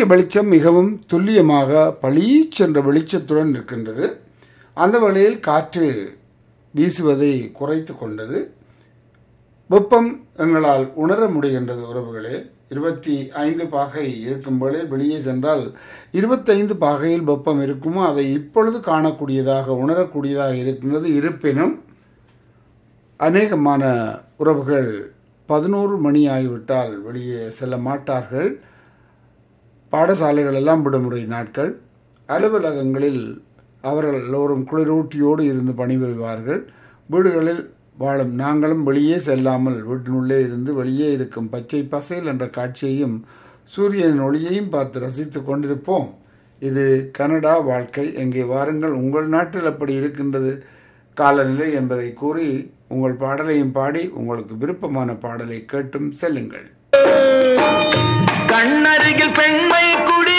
வெளிச்சம் மிகவும் துல்லியமாக பளீச்சென்ற வெளிச்சத்துடன் இருக்கின்றது அந்த வழியில் காற்று வீசுவதை குறைத்து கொண்டது வெப்பம் எங்களால் உணர முடிகின்றது உறவுகளே இருபத்தி ஐந்து பாகை இருக்கும் வேளை வெளியே சென்றால் இருபத்தைந்து பாகையில் வெப்பம் இருக்குமோ அதை இப்பொழுது காணக்கூடியதாக உணரக்கூடியதாக இருக்கின்றது இருப்பினும் அநேகமான உறவுகள் பதினோரு மணி ஆகிவிட்டால் வெளியே செல்ல மாட்டார்கள் பாடசாலைகள் எல்லாம் விடுமுறை நாட்கள் அலுவலகங்களில் அவர்கள் எல்லோரும் குளிரூட்டியோடு இருந்து பணிபுரிவார்கள் வீடுகளில் வாழும் நாங்களும் வெளியே செல்லாமல் வீட்டினுள்ளே இருந்து வெளியே இருக்கும் பச்சை பசைல் என்ற காட்சியையும் சூரியனின் ஒளியையும் பார்த்து ரசித்து கொண்டிருப்போம் இது கனடா வாழ்க்கை எங்கே வாருங்கள் உங்கள் நாட்டில் அப்படி இருக்கின்றது காலநிலை என்பதை கூறி உங்கள் பாடலையும் பாடி உங்களுக்கு விருப்பமான பாடலை கேட்டும் செல்லுங்கள் கண்ணருகில் பெண்மை குடி